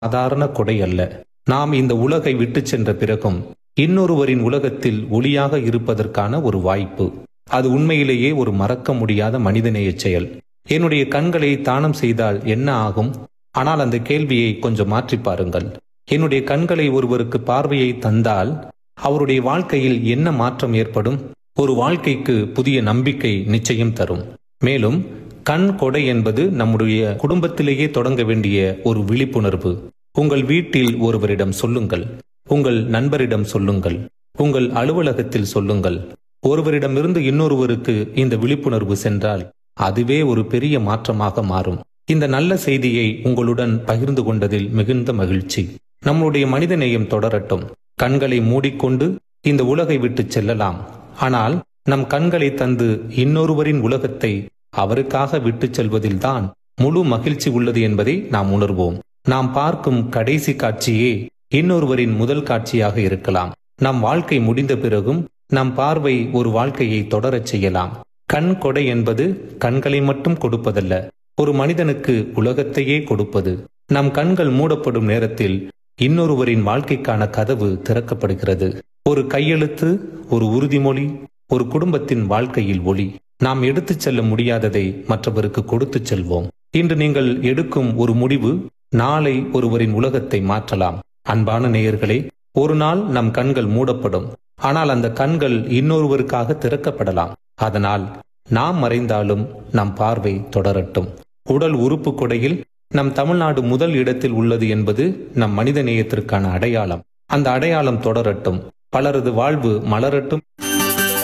சாதாரண கொடை அல்ல நாம் இந்த உலகை விட்டு சென்ற பிறகும் இன்னொருவரின் உலகத்தில் ஒளியாக இருப்பதற்கான ஒரு வாய்ப்பு அது உண்மையிலேயே ஒரு மறக்க முடியாத மனிதநேய செயல் என்னுடைய கண்களை தானம் செய்தால் என்ன ஆகும் ஆனால் அந்த கேள்வியை கொஞ்சம் மாற்றி பாருங்கள் என்னுடைய கண்களை ஒருவருக்கு பார்வையை தந்தால் அவருடைய வாழ்க்கையில் என்ன மாற்றம் ஏற்படும் ஒரு வாழ்க்கைக்கு புதிய நம்பிக்கை நிச்சயம் தரும் மேலும் கண் கொடை என்பது நம்முடைய குடும்பத்திலேயே தொடங்க வேண்டிய ஒரு விழிப்புணர்வு உங்கள் வீட்டில் ஒருவரிடம் சொல்லுங்கள் உங்கள் நண்பரிடம் சொல்லுங்கள் உங்கள் அலுவலகத்தில் சொல்லுங்கள் ஒருவரிடமிருந்து இன்னொருவருக்கு இந்த விழிப்புணர்வு சென்றால் அதுவே ஒரு பெரிய மாற்றமாக மாறும் இந்த நல்ல செய்தியை உங்களுடன் பகிர்ந்து கொண்டதில் மிகுந்த மகிழ்ச்சி நம்முடைய மனிதநேயம் தொடரட்டும் கண்களை மூடிக்கொண்டு இந்த உலகை விட்டு செல்லலாம் ஆனால் நம் கண்களை தந்து இன்னொருவரின் உலகத்தை அவருக்காக விட்டுச் செல்வதில்தான் முழு மகிழ்ச்சி உள்ளது என்பதை நாம் உணர்வோம் நாம் பார்க்கும் கடைசி காட்சியே இன்னொருவரின் முதல் காட்சியாக இருக்கலாம் நம் வாழ்க்கை முடிந்த பிறகும் நம் பார்வை ஒரு வாழ்க்கையை தொடரச் செய்யலாம் கண் கொடை என்பது கண்களை மட்டும் கொடுப்பதல்ல ஒரு மனிதனுக்கு உலகத்தையே கொடுப்பது நம் கண்கள் மூடப்படும் நேரத்தில் இன்னொருவரின் வாழ்க்கைக்கான கதவு திறக்கப்படுகிறது ஒரு கையெழுத்து ஒரு உறுதிமொழி ஒரு குடும்பத்தின் வாழ்க்கையில் ஒளி நாம் எடுத்துச் செல்ல முடியாததை மற்றவருக்கு கொடுத்துச் செல்வோம் இன்று நீங்கள் எடுக்கும் ஒரு முடிவு நாளை ஒருவரின் உலகத்தை மாற்றலாம் அன்பான நேயர்களே ஒரு நாள் நம் கண்கள் மூடப்படும் ஆனால் அந்த கண்கள் இன்னொருவருக்காக திறக்கப்படலாம் அதனால் நாம் மறைந்தாலும் நம் பார்வை தொடரட்டும் உடல் உறுப்பு கொடையில் நம் தமிழ்நாடு முதல் இடத்தில் உள்ளது என்பது நம் மனித நேயத்திற்கான அடையாளம் அந்த அடையாளம் தொடரட்டும் பலரது வாழ்வு மலரட்டும்